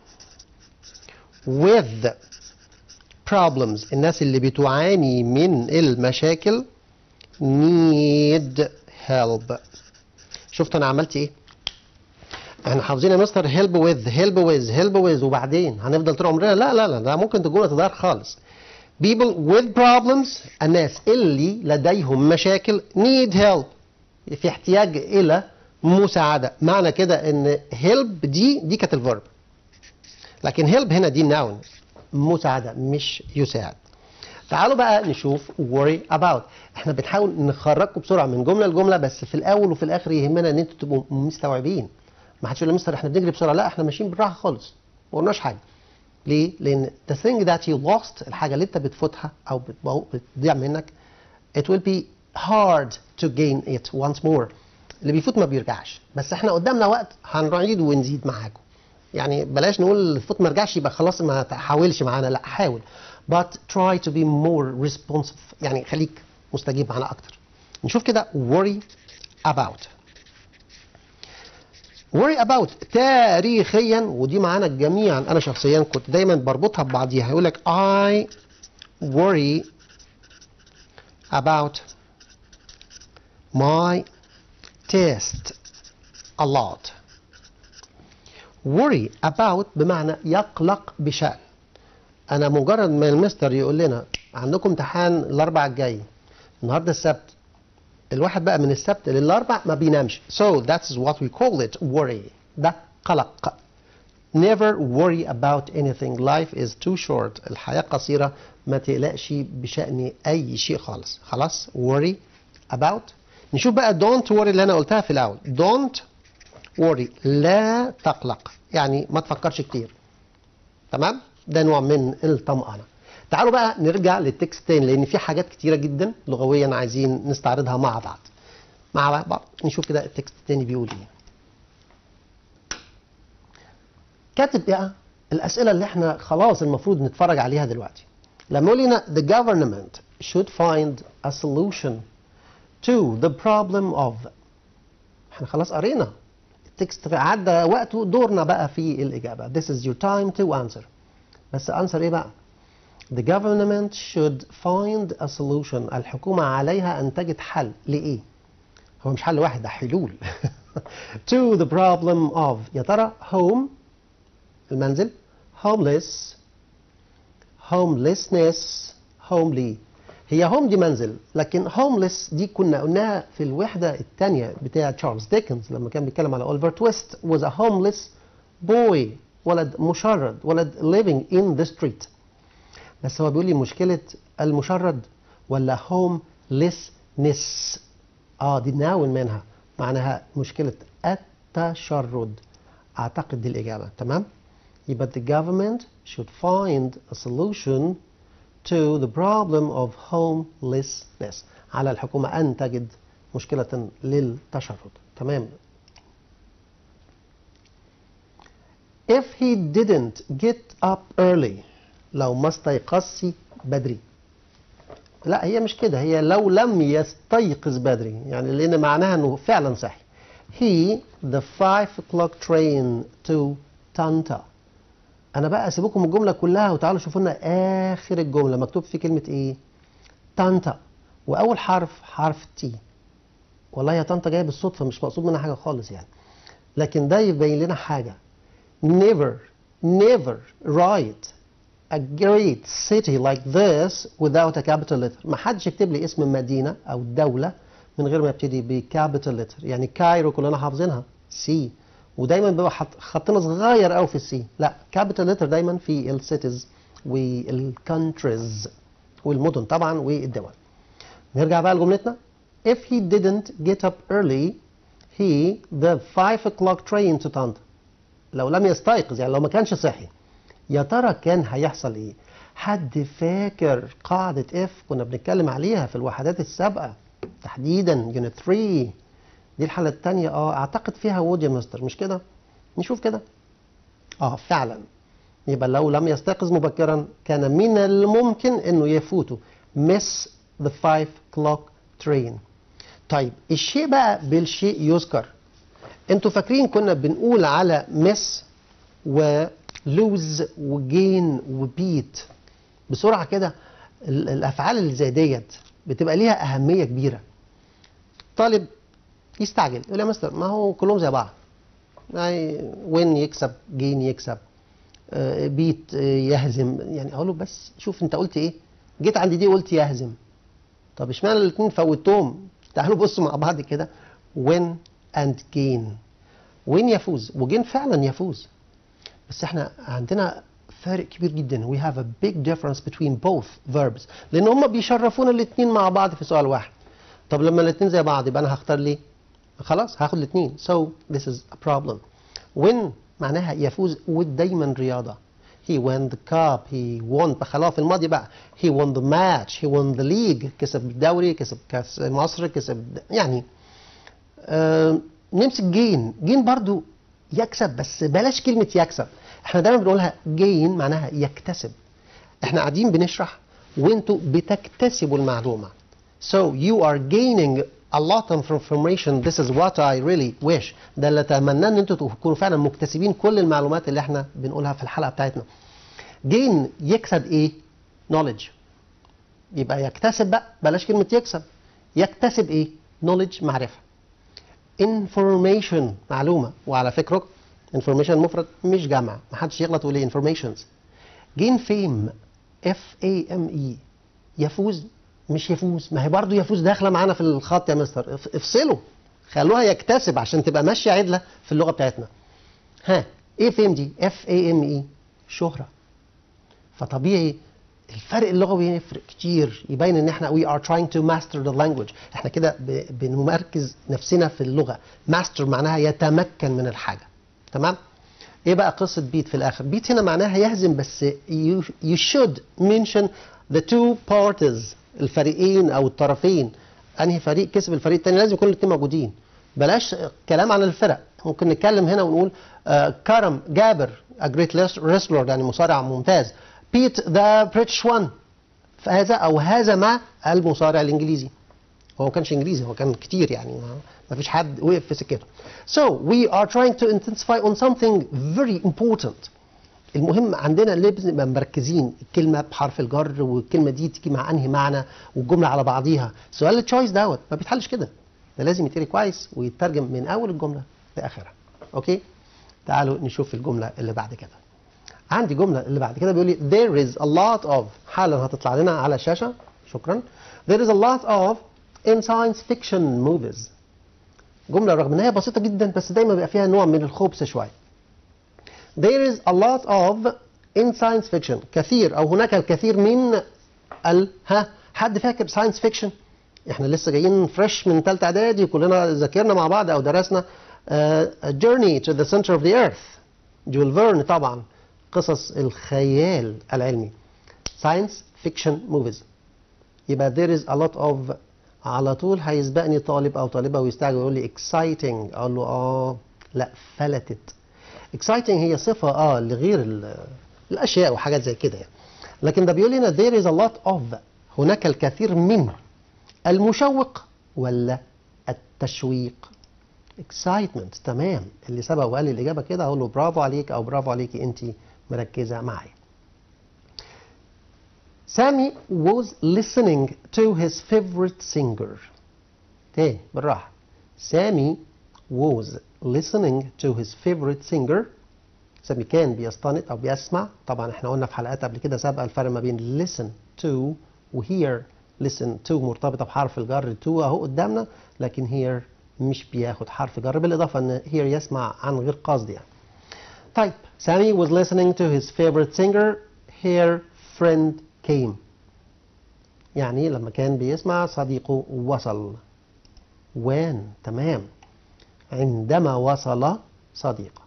with problems الناس اللي بتعاني من المشاكل need help شفت انا عملت ايه احنا حافظين يا مستر help with help with help with وبعدين هنفضل طول عمرنا لا لا لا ده ممكن تكون تتغير خالص people with problems الناس اللي لديهم مشاكل need help في احتياج الى مساعدة معنى كده ان help دي دي كانت الفيرب لكن help هنا دي ناون مساعدة مش يساعد تعالوا بقى نشوف worry about احنا بنحاول نخرجكم بسرعة من جملة لجملة بس في الاول وفي الاخر يهمنا ان انتوا تبقوا مستوعبين ما حدش يقول لي مستر احنا بنجري بسرعة لا احنا ماشيين بالراحة خالص ما قلناش حاجة ليه؟ لان the thing that you lost الحاجة اللي انت بتفوتها او بتضيع منك it will be hard to gain it once more اللي بيفوت ما بيرجعش بس احنا قدامنا وقت هنعيد ونزيد معاكم يعني بلاش نقول الفوت ما رجعش يبقى خلاص ما تحاولش معانا لا حاول but try to be more responsive يعني خليك مستجيب معانا اكتر نشوف كده worry about worry about تاريخيا ودي معانا جميعا انا شخصيا كنت دايما بربطها ببعضيها يقول لك I worry about my test a lot worry about بمعنى يقلق بشأن أنا مجرد ما المستر يقول لنا عندكم امتحان الأربع الجاي النهارده السبت الواحد بقى من السبت للأربع ما بينامش so that's what we call it worry ده قلق never worry about anything life is too short الحياة قصيرة ما تقلقش بشأن أي شيء خالص خلاص worry about نشوف بقى don't worry اللي أنا قلتها في الأول don't worry لا تقلق يعني ما تفكرش كتير تمام ده نوع من الطمأنة تعالوا بقى نرجع للتكست تاني لأن في حاجات كتيرة جدا لغويا عايزين نستعرضها مع بعض مع بعض نشوف كده التكست التاني بيقول ايه كاتب بقى الأسئلة اللي احنا خلاص المفروض نتفرج عليها دلوقتي لما يقول لنا the government should find a solution to the problem of احنا خلاص قرينا التكست عدى وقته دورنا بقى في الإجابة this is your time to answer بس answer ايه بقى the government should find a solution الحكومة عليها أن تجد حل لإيه هو مش حل واحد ده حلول to the problem of يا ترى home المنزل homeless homelessness homely هي هوم دي منزل لكن هومليس دي كنا قلناها في الوحدة الثانية بتاع تشارلز ديكنز لما كان بيتكلم على اوليفر تويست was a homeless boy ولد مشرد ولد living in the street بس هو بيقول لي مشكلة المشرد ولا homelessness اه دي ناول منها معناها مشكلة التشرد اعتقد دي الاجابة تمام يبقى the government should find a solution to the problem of homelessness على الحكومة أن تجد مشكلة للتشرد تمام if he didn't get up early لو ما استيقظش بدري لا هي مش كده هي لو لم يستيقظ بدري يعني لأن معناها أنه فعلا صحي he the 5 o'clock train to Tanta انا بقى اسيبكم الجمله كلها وتعالوا شوفوا لنا اخر الجمله مكتوب في كلمه ايه طنطا واول حرف حرف تي والله يا طنطا جايه بالصدفه مش مقصود منها حاجه خالص يعني لكن ده يبين لنا حاجه never never write a great city like this without a capital letter ما حدش يكتب لي اسم مدينة أو دولة من غير ما يبتدي بكابيتال لتر يعني كايرو كلنا حافظينها سي ودايما بيبقى حط- خطنا صغير قوي في السي لا كابيتال لتر دايما في السيتيز والكونتريز والمدن طبعا والدول نرجع بقى لجملتنا if he didn't get up early he the 5 o'clock train to Tanta لو لم يستيقظ يعني لو ما كانش صحي يا ترى كان هيحصل ايه حد فاكر قاعدة اف كنا بنتكلم عليها في الوحدات السابقة تحديدا يونت 3 دي الحالة التانية اه اعتقد فيها وود يا مستر مش كده نشوف كده اه فعلا يبقى لو لم يستيقظ مبكرا كان من الممكن انه يفوته miss the 5 clock train طيب الشيء بقى بالشيء يذكر انتوا فاكرين كنا بنقول على miss ولوز وجين وبيت بسرعه كده ال- الافعال اللي زي ديت بتبقى ليها اهميه كبيره طالب يستعجل يقول يا مستر ما هو كلهم زي بعض يعني وين يكسب جين يكسب آه، بيت آه، يهزم يعني اقول له بس شوف انت قلت ايه جيت عند دي قلت يهزم طب اشمعنى الاثنين فوتهم تعالوا بصوا مع بعض كده win and gain وين يفوز وجين فعلا يفوز بس احنا عندنا فارق كبير جدا we have a big difference between both verbs لان هم بيشرفونا الاثنين مع بعض في سؤال واحد طب لما الاثنين زي بعض يبقى انا هختار ليه خلاص هاخد الاثنين so this is a problem win معناها يفوز ودايما رياضه he won the cup he won خلاص في الماضي بقى he won the match he won the league كسب الدوري كسب كاس مصر كسب يعني آه نمسك جين جين برضو يكسب بس بلاش كلمة يكسب احنا دايما بنقولها جين معناها يكتسب احنا قاعدين بنشرح وانتوا بتكتسبوا المعلومة so you are gaining a lot of information this is what I really wish ده اللي اتمناه ان انتوا تكونوا فعلا مكتسبين كل المعلومات اللي احنا بنقولها في الحلقة بتاعتنا جين يكسب ايه knowledge يبقى يكتسب بقى بلاش كلمة يكسب يكتسب ايه knowledge معرفة information معلومة وعلى فكرة information مفرد مش جمع محدش يغلط ويقول ايه informations gain fame F A M E يفوز مش يفوز ما هي برضه يفوز داخله معانا في الخط يا مستر اف- افصلوا خلوها يكتسب عشان تبقى ماشيه عدله في اللغه بتاعتنا ها ايه فيم دي اف اي ام اي شهره فطبيعي الفرق اللغوي يفرق كتير يبين ان احنا we are trying to master the language احنا كده ب- بنمركز نفسنا في اللغه master معناها يتمكن من الحاجه تمام ايه بقى قصه بيت في الاخر بيت هنا معناها يهزم بس you, you should mention the two parties الفريقين او الطرفين انهي فريق كسب الفريق الثاني لازم يكون الاثنين موجودين بلاش كلام عن الفرق ممكن نتكلم هنا ونقول آه كرم جابر a great wrestler يعني مصارع ممتاز بيت ذا بريتش وان فاز او هزم المصارع الانجليزي هو ما كانش انجليزي هو كان كتير يعني ما- ما فيش حد وقف في سكته so we are trying to intensify on something very important المهم عندنا لازم نبقى مركزين الكلمه بحرف الجر والكلمه دي تيجي مع انهي معنى والجمله على بعضيها سؤال التشويس دوت ما بيتحلش كده ده لازم يتقري كويس ويترجم من اول الجمله لاخرها اوكي تعالوا نشوف الجمله اللي بعد كده عندي جمله اللي بعد كده بيقول لي there is a lot of حالا هتطلع لنا على الشاشه شكرا there is a lot of in science fiction movies جمله رغم ان هي بسيطه جدا بس دايما بيبقى فيها نوع من الخبث شويه there is a lot of in science fiction كثير او هناك الكثير من ال ها حد فاكر ساينس فيكشن احنا لسه جايين فريش من ثالثه اعدادي وكلنا ذاكرنا مع بعض او درسنا آه، A Journey to the Center of the Earth جول فيرن طبعا قصص الخيال العلمي ساينس فيكشن موفيز يبقى there is a lot of على طول هيسبقني طالب او طالبه ويستعجل ويقول لي exciting اقول له اه لا فلتت exciting هي صفه اه لغير ال- الاشياء وحاجات زي كده يعني لكن ده بيقول لنا there is a lot of هناك الكثير من المشوق ولا التشويق excitement تمام اللي سبق وقال لي الاجابه كده اقول له برافو عليك او برافو عليكي انت مركزه معايا سامي was listening to his favorite singer تاني بالراحه سامي was listening to his favorite singer سمي كان بيستنط أو بيسمع طبعا احنا قلنا في حلقات قبل كده سابقة الفرق ما بين listen to و hear listen to مرتبطة بحرف الجر to أهو قدامنا لكن hear مش بياخد حرف جر بالإضافة إن hear يسمع عن غير قصد يعني طيب Sammy was listening to his favorite singer her friend came يعني لما كان بيسمع صديقه وصل when تمام عندما وصل صديقه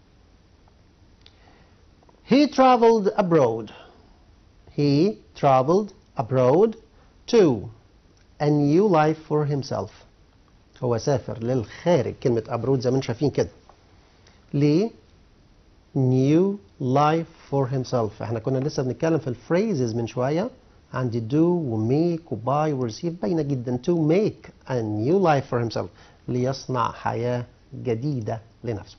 He traveled abroad. He traveled abroad to a new life for himself. هو سافر للخارج كلمة abroad زي ما انتم شايفين كده. ليه؟ new life for himself. احنا كنا لسه بنتكلم في الفريزز من شوية عندي do و make و buy و receive باينة جدا to make a new life for himself ليصنع حياة جديدة لنفسه.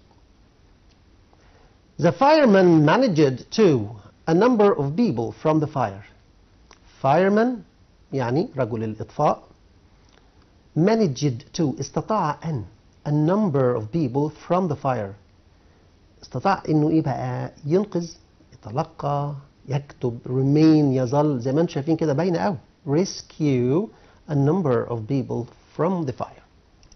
The fireman managed to a number of people from the fire. Fireman يعني رجل الإطفاء managed to استطاع أن a number of people from the fire استطاع إنه إيه بقى ينقذ يتلقى يكتب remain يظل زي ما انتم شايفين كده باينة قوي rescue a number of people from the fire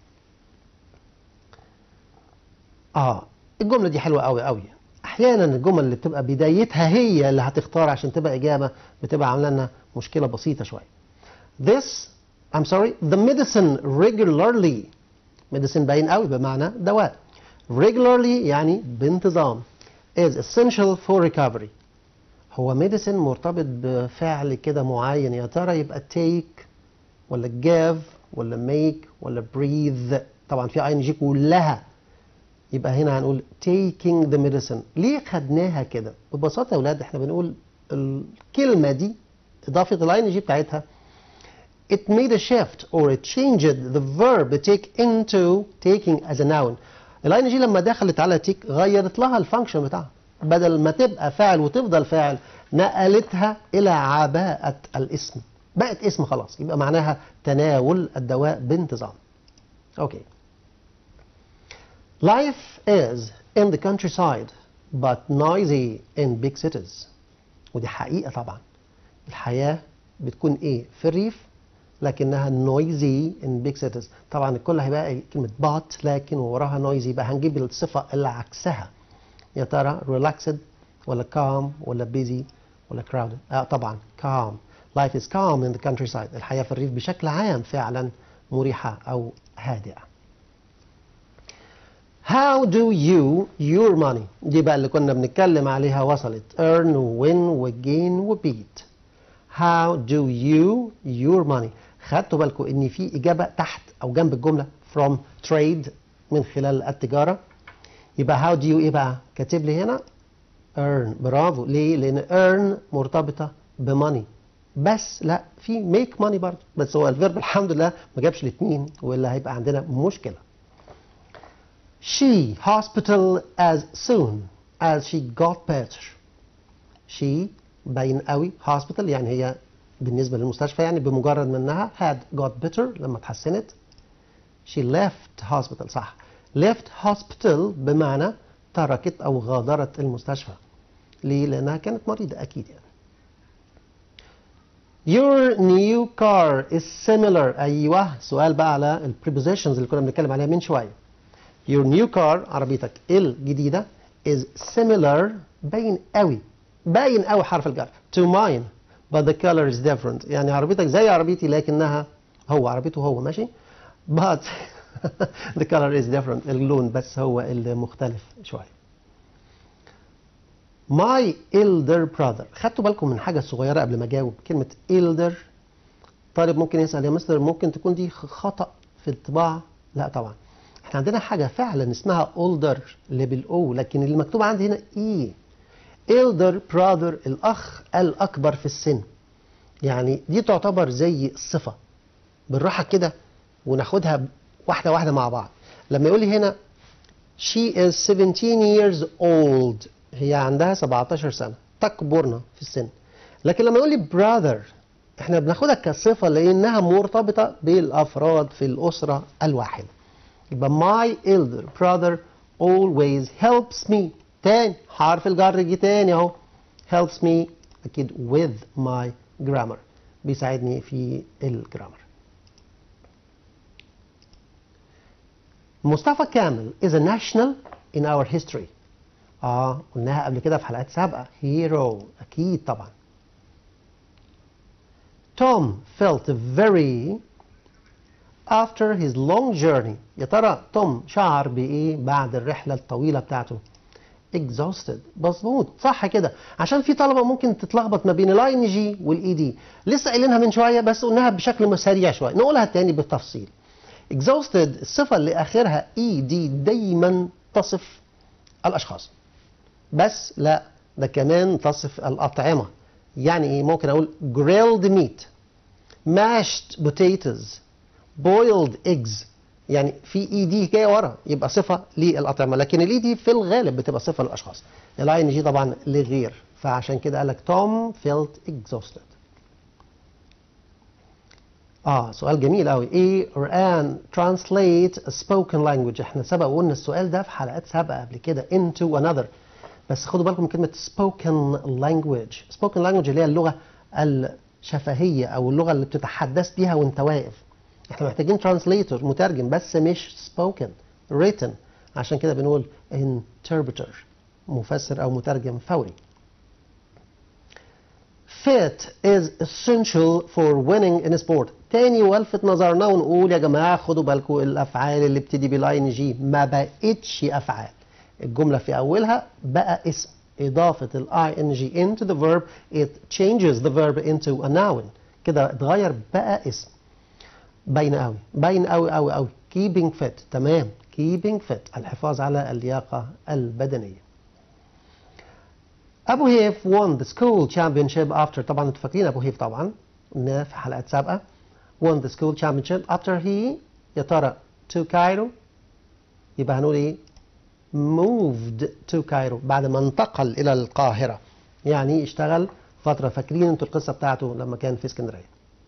اه الجملة دي حلوة قوي قوي احيانا الجمل اللي بتبقى بدايتها هي اللي هتختار عشان تبقى اجابه بتبقى عامله لنا مشكله بسيطه شويه this I'm sorry the medicine regularly medicine باين قوي بمعنى دواء regularly يعني بانتظام is essential for recovery هو medicine مرتبط بفعل كده معين يا ترى يبقى take ولا give ولا make ولا breathe طبعا في اي جي كلها يبقى هنا هنقول taking the medicine ليه خدناها كده ببساطة يا أولاد احنا بنقول الكلمة دي إضافة الاي جي بتاعتها it made a shift or it changed the verb take into taking as a noun الاي جي لما دخلت على تيك غيرت لها الفانكشن بتاعها بدل ما تبقى فاعل وتفضل فاعل نقلتها إلى عباءة الاسم بقت اسم خلاص يبقى معناها تناول الدواء بانتظام اوكي Life is in the countryside but noisy in big cities ودي حقيقة طبعا الحياة بتكون ايه في الريف لكنها noisy in big cities طبعا الكل هيبقى إيه؟ كلمة but لكن وراها noisy يبقى هنجيب الصفة اللي عكسها يا ترى relaxed ولا calm ولا busy ولا crowded آه طبعا calm life is calm in the countryside الحياة في الريف بشكل عام فعلا مريحة أو هادئة How do you your money دي بقى اللي كنا بنتكلم عليها وصلت earn win وgain وbeat How do you your money خدتوا بالكم ان في اجابه تحت او جنب الجمله from trade من خلال التجاره يبقى how do you ايه بقى كاتب لي هنا earn برافو ليه لان earn مرتبطه بماني بس لا في make money برضه بس هو الفيرب الحمد لله ما جابش الاثنين والا هيبقى عندنا مشكله She hospital as soon as she got better. She باين قوي hospital يعني هي بالنسبة للمستشفى يعني بمجرد منها had got better لما اتحسنت. She left hospital صح. left hospital بمعنى تركت أو غادرت المستشفى. ليه؟ لأنها كانت مريضة أكيد يعني. Your new car is similar أيوه سؤال بقى على ال prepositions اللي كنا بنتكلم عليها من شوية. Your new car عربيتك الجديدة is similar باين قوي باين قوي حرف الجر to mine but the color is different يعني عربيتك زي عربيتي لكنها هو عربيته هو ماشي but the color is different اللون بس هو اللي مختلف شوية my elder brother خدتوا بالكم من حاجة صغيرة قبل ما أجاوب كلمة elder طالب ممكن يسأل يا مستر ممكن تكون دي خطأ في الطباعة لا طبعا احنا عندنا حاجة فعلا اسمها older اللي بالاو لكن اللي مكتوب عندي هنا ايه elder brother الأخ الأكبر في السن يعني دي تعتبر زي صفة بالراحة كده وناخدها واحدة واحدة مع بعض لما يقول لي هنا she is 17 years old هي عندها 17 سنة تكبرنا في السن لكن لما يقول لي brother احنا بناخدها كصفة لأنها مرتبطة بالأفراد في الأسرة الواحدة يبقى my elder brother always helps me تاني حرف الجر جه تاني اهو helps me اكيد with my grammar بيساعدني في الجرامر مصطفى كامل is a national in our history اه قلناها قبل كده في حلقات سابقة hero اكيد طبعا Tom felt very after his long journey يا ترى توم شعر بإيه بعد الرحلة الطويلة بتاعته exhausted مظبوط صح كده عشان في طلبة ممكن تتلخبط ما بين الاي ان جي والاي دي لسه قايلينها من شوية بس قلناها بشكل سريع شوية نقولها تاني بالتفصيل exhausted الصفة اللي آخرها اي دي دايما تصف الأشخاص بس لا ده كمان تصف الأطعمة يعني ايه ممكن أقول grilled meat mashed potatoes boiled eggs يعني في اي دي جايه ورا يبقى صفه للاطعمه لكن الاي دي في الغالب بتبقى صفه للاشخاص الاي ان جي طبعا لغير فعشان كده قال لك توم فيلت exhausted اه سؤال جميل قوي ايه ران translate a spoken language احنا سبق وقلنا السؤال ده في حلقات سابقه قبل كده into another بس خدوا بالكم من كلمه spoken language spoken language اللي هي اللغه الشفهيه او اللغه اللي بتتحدث بيها وانت واقف احنا محتاجين ترانسليتور مترجم بس مش spoken written عشان كده بنقول interpreter مفسر او مترجم فوري fit is essential for winning in sport تاني والفت نظرنا ونقول يا جماعه خدوا بالكم الافعال اللي بتدي بالاي ان جي ما بقتش افعال الجمله في اولها بقى اسم اضافه الاي ان جي into the verb it changes the verb into a noun كده اتغير بقى اسم باين قوي باين قوي قوي قوي keeping fit تمام keeping fit الحفاظ على اللياقة البدنية أبو هيف won the school championship after طبعا انتوا فاكرين أبو هيف طبعا قلناه في حلقات سابقة won the school championship after he يا ترى to Cairo يبقى هنقول ايه moved to Cairo بعد ما انتقل إلى القاهرة يعني اشتغل فترة فاكرين انتوا القصة بتاعته لما كان في اسكندرية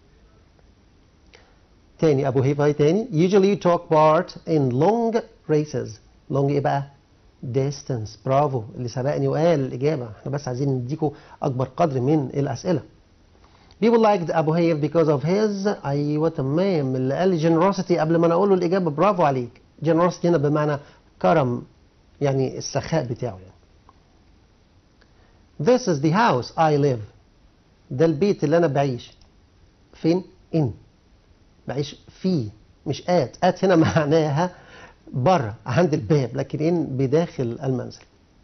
تاني ابو هيفاي تاني usually took part in long races long ايه بقى distance برافو اللي سبقني وقال الاجابه احنا بس عايزين نديكم اكبر قدر من الاسئله people liked ابو هيف because of his ايوه تمام اللي قال لي generosity قبل ما انا اقول له الاجابه برافو عليك generosity هنا بمعنى كرم يعني السخاء بتاعه يعني this is the house I live ده البيت اللي انا بعيش فين in بعيش فيه مش آت آت هنا معناها بره عند الباب لكن إن بداخل المنزل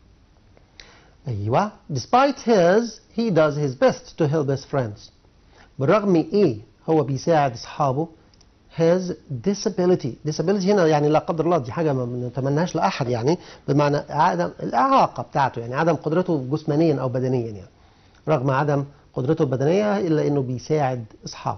أيوة despite his he does his best to help his friends بالرغم إيه هو بيساعد أصحابه his disability disability هنا يعني لا قدر الله دي حاجة ما نتمناهاش لأحد يعني بمعنى عدم الإعاقة بتاعته يعني عدم قدرته جسمانيا أو بدنيا يعني رغم عدم قدرته البدنية إلا إنه بيساعد أصحابه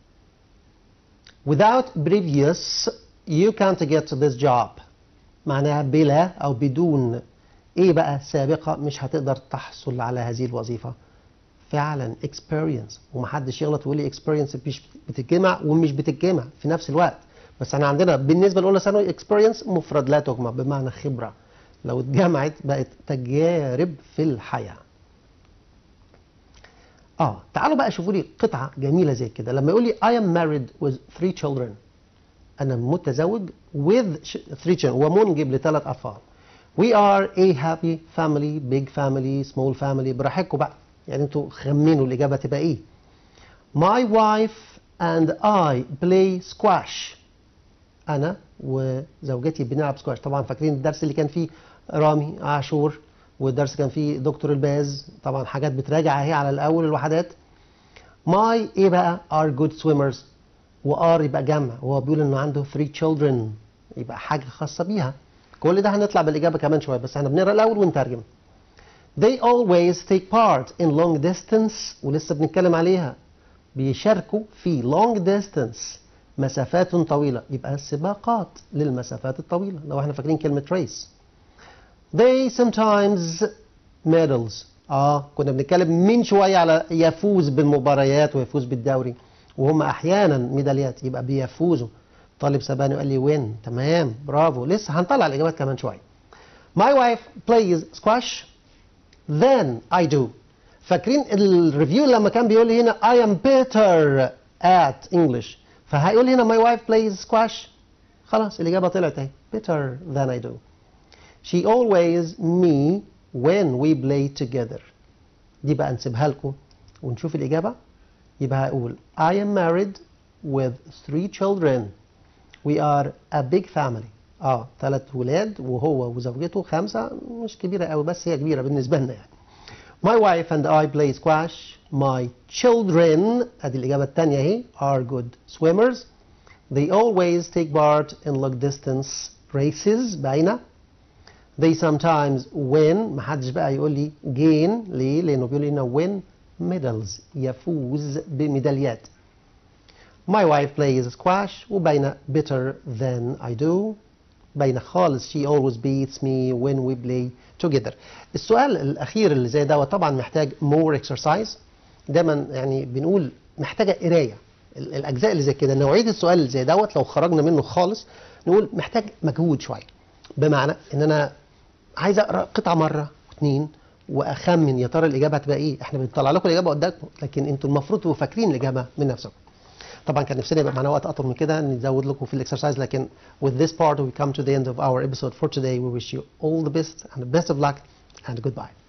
without previous you can't get this job معناها بلا أو بدون إيه بقى سابقة مش هتقدر تحصل على هذه الوظيفة فعلا experience ومحدش يغلط ويقول لي experience مش بتتجمع ومش بتتجمع في نفس الوقت بس احنا عندنا بالنسبة لأولى ثانوي experience مفرد لا تجمع بمعنى خبرة لو اتجمعت بقت تجارب في الحياه اه تعالوا بقى شوفوا لي قطعه جميله زي كده لما يقول لي I am married with three children انا متزوج with three children ومنجب لثلاث اطفال we are a happy family big family small family براحتكم بقى يعني انتوا خمنوا الاجابه تبقى ايه my wife and I play squash انا وزوجتي بنلعب سكواش طبعا فاكرين الدرس اللي كان فيه رامي عاشور والدرس كان فيه دكتور الباز طبعا حاجات بتراجع اهي على الاول الوحدات ماي ايه بقى ار جود سويمرز وار يبقى جمع وهو بيقول انه عنده 3 children يبقى حاجه خاصه بيها كل ده هنطلع بالاجابه كمان شويه بس احنا بنقرا الاول ونترجم they always take part in long distance ولسه بنتكلم عليها بيشاركوا في long distance مسافات طويله يبقى السباقات للمسافات الطويله لو احنا فاكرين كلمه race they sometimes medals اه كنا بنتكلم من شويه على يفوز بالمباريات ويفوز بالدوري وهم احيانا ميداليات يبقى بيفوزوا طالب سباني وقال لي وين تمام برافو لسه هنطلع الاجابات كمان شويه My wife plays squash than I do. فاكرين الريفيو لما كان بيقول لي هنا I am better at English فهيقول هنا my wife plays squash خلاص الإجابة طلعت اهي better than I do. She always me when we play together. دي بقى نسيبها لكم ونشوف الإجابة يبقى هقول I am married with three children. We are a big family. اه ثلاث ولاد وهو وزوجته خمسة مش كبيرة قوي بس هي كبيرة بالنسبة لنا يعني. My wife and I play squash. My children ادي الإجابة الثانية اهي are good swimmers. They always take part in long distance races باينة. They sometimes win محدش بقى يقول لي gain ليه؟ لأنه بيقول لنا win medals يفوز بميداليات. My wife plays squash وباينة better than I do. باينة خالص she always beats me when we play together. السؤال الأخير اللي زي دوت طبعا محتاج more exercise. دايما يعني بنقول محتاجة قراية. ال- الأجزاء اللي زي كده نوعية السؤال اللي زي دوت لو خرجنا منه خالص نقول محتاج مجهود شوية. بمعنى إن أنا عايز اقرا قطعه مره واثنين واخمن يا ترى الاجابه هتبقى ايه احنا بنطلع لكم الاجابه قدامكم لكن انتوا المفروض تبقوا فاكرين الاجابه من نفسكم طبعا كان نفسنا يبقى معانا وقت اطول من كده نزود لكم في الاكسرسايز لكن with this part we come to the end of our episode for today we wish you all the best and the best of luck and goodbye